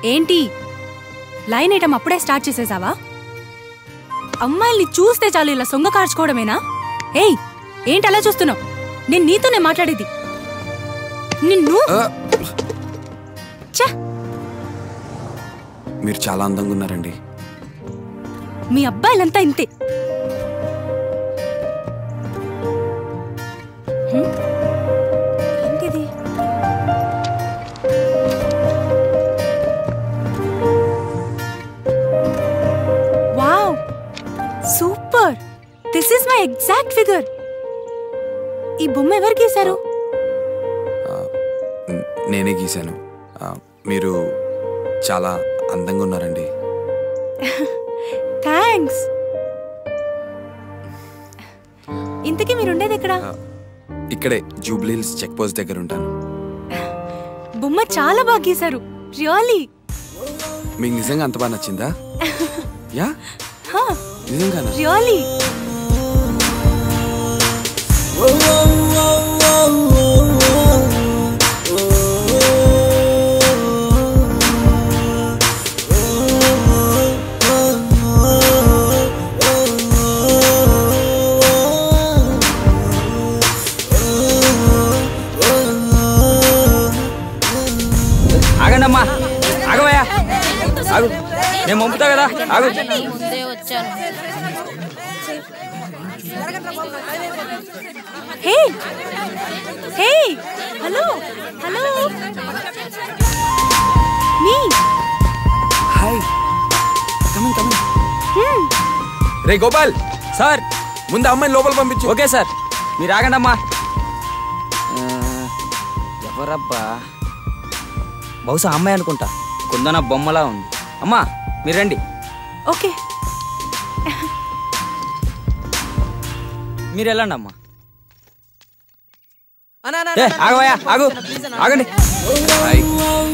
ఏంటి line item అప్పుడే start చేసేసావా అమ్మాయిల్ని చూస్తే చాలు ఇలా సొంగ కార్చుకోవడమేనా ఏయ్ ఏంటి అలా చూస్తున్నావు నేను నీతోనే మాట్లాడేది నిన్ను ఆ, ఛ! మీరు చాలా అందంగా ఉన్నారండి మీ అబ్బాయిలంతా ఇంతే హ్మ్? ఏంటిది wow super this is my exact figure ఈ బొమ్మ ఎవరు గీశారు న- నేనే గీశాను ఆ, మీరు చాలా అందంగా ఉన్నారండి థ్యాంక్స్ ఇంతకీ మీరు ఉండేది ఎక్కడ ఆ, ఇక్కడే జూబ్లీహిల్స్ చెక్ పోస్ట్ దగ్గర ఉంటాను బొమ్మ చాలా బాగా గీశారు రియలీ మీకు నిజంగా అంత బాగా నచ్చిందా యా నిజంగానా రియలీ ఆగండి అమ్మా ఆగవయ్యా ఆగు నేను పంపుతా కదా ఆగు ముందే వచ్చాను హే హే హలో హలో మీ హాయ్ కమింగ్ కమింగ్ రే గోపాల్ సార్ ముందు ఆ అమ్మాయిని లోపల పంపించు ఓకే సార్ మీరు ఆగండి అమ్మా ఆ, ఎవరబ్బా బహుశా అమ్మాయి అనుకుంటా కుందన బొమ్మలా ఉంది అమ్మా మీరు రండి ఓకే మీరు వెళ్ళండి అమ్మా ఏ, ఆగవయ్యా ఆగు ఆగండి hi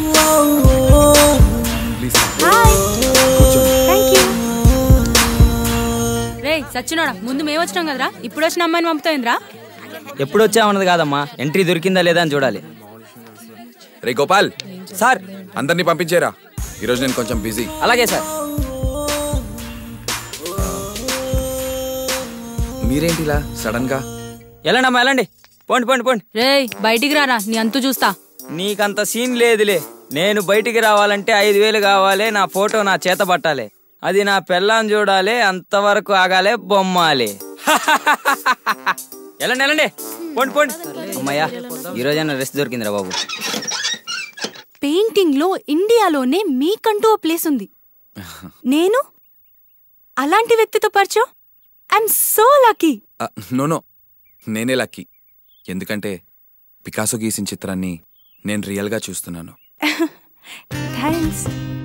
please hi thank you రే సచ్చినోడా ముందు మేము వచ్చినాం కదరా ఇప్పుడు వచ్చిన అమ్మాయిని పంపుతాయిందిరా ఎప్పుడు వచ్చామన్నది కాదమ్మా ఎంట్రీ దొరికిందా లేదా అని చూడాలి రే గోపాల్ సార్ అందరినీ పంపించేరా ఈరోజు నేను కొంచెం బిజీ అలాగే సార్ మీరేంటి ఇలా సడన్ గా వెళ్ళండి అమ్మా వెళ్ళండి పోండి పోండి పోండి రేయ్ బయటికి రారా నీ అంతు చూస్తా నీకంత సీన్ లేదులే నేను బయటికి రావాలంటే ఐదు వేలు కావాలి నా ఫోటో నా చేత పట్టాలి అది నా పెళ్ళాం చూడాలి అంతవరకు ఆగాలే బొమ్మాలి వెళ్ళండి వెళ్ళండి పోండి పోండి అమ్మయ్యా ఈ రోజైనా రెస్ట్ దొరికిందిరా బాబు పెయింటింగ్ లో ఇండియాలోనే మీకంటూ ఓ ప్లేస్ ఉంది నేను అలాంటి వ్యక్తితో పరిచయం I'm so lucky no no నేనే లక్కీ ఎందుకంటే పికాసో గీసిన చిత్రాన్ని నేను రియల్గా చూస్తున్నాను thanks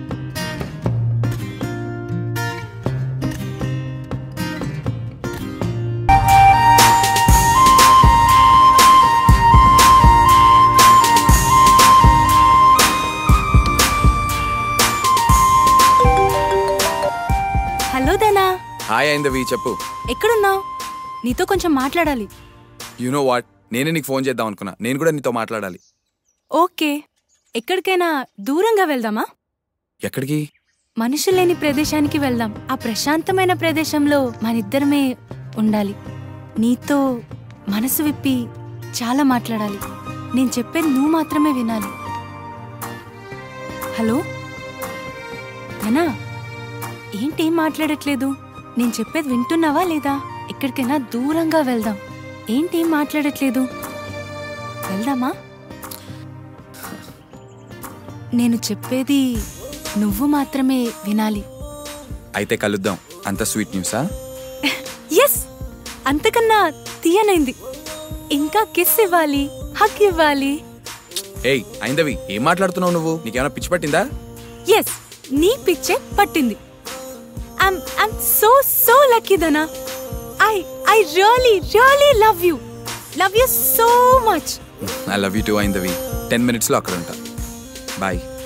hello Dana hi Aindavi చెప్పు ఎక్కడున్నావు నీతో కొంచెం మాట్లాడాలి యు నో వాట్ నేనే నీకు ఫోన్ చేద్దాం అనుకున్నా నేను కూడా నీతో మాట్లాడాలి ఓకే ఎక్కడికైనా దూరంగా వెళ్దామా ఎక్కడికి మనుషులు లేని ప్రదేశానికి వెళ్దాం ఆ ప్రశాంతమైన ప్రదేశంలో మనిద్దరమే ఉండాలి నీతో మనసు విప్పి చాలా మాట్లాడాలి నేను చెప్పేది నువ్వు మాత్రమే వినాలి హలో అనా ఏంటేం మాట్లాడట్లేదు నేను చెప్పేది వింటున్నావా లేదా ఎక్కడికైనా దూరంగా వెళ్దాం ఏంటేం మాట్లాడట్లేదు వెళ్దామా నేను చెప్పేది నువ్వు మాత్రమే వినాలి అయితే కలుద్దాం అంత స్వీట్ న్యూసా ఎస్ అంతకన్నా తీయనైంది ఇంకా కిస్ ఇవ్వాలి హక్ ఇవ్వాలి ఏయ్ అయిందవి ఏం మాట్లాడుతున్నావు నువ్వు నీకేమైనా పిచ్చి పట్టిందా ఎస్ నీ పిచ్చే పట్టింది I'm I'm so so lucky Dana I I really really love you love you so much I love you too Aindavi ten మినిట్స్లో అక్కడ ఉంటా బాయ్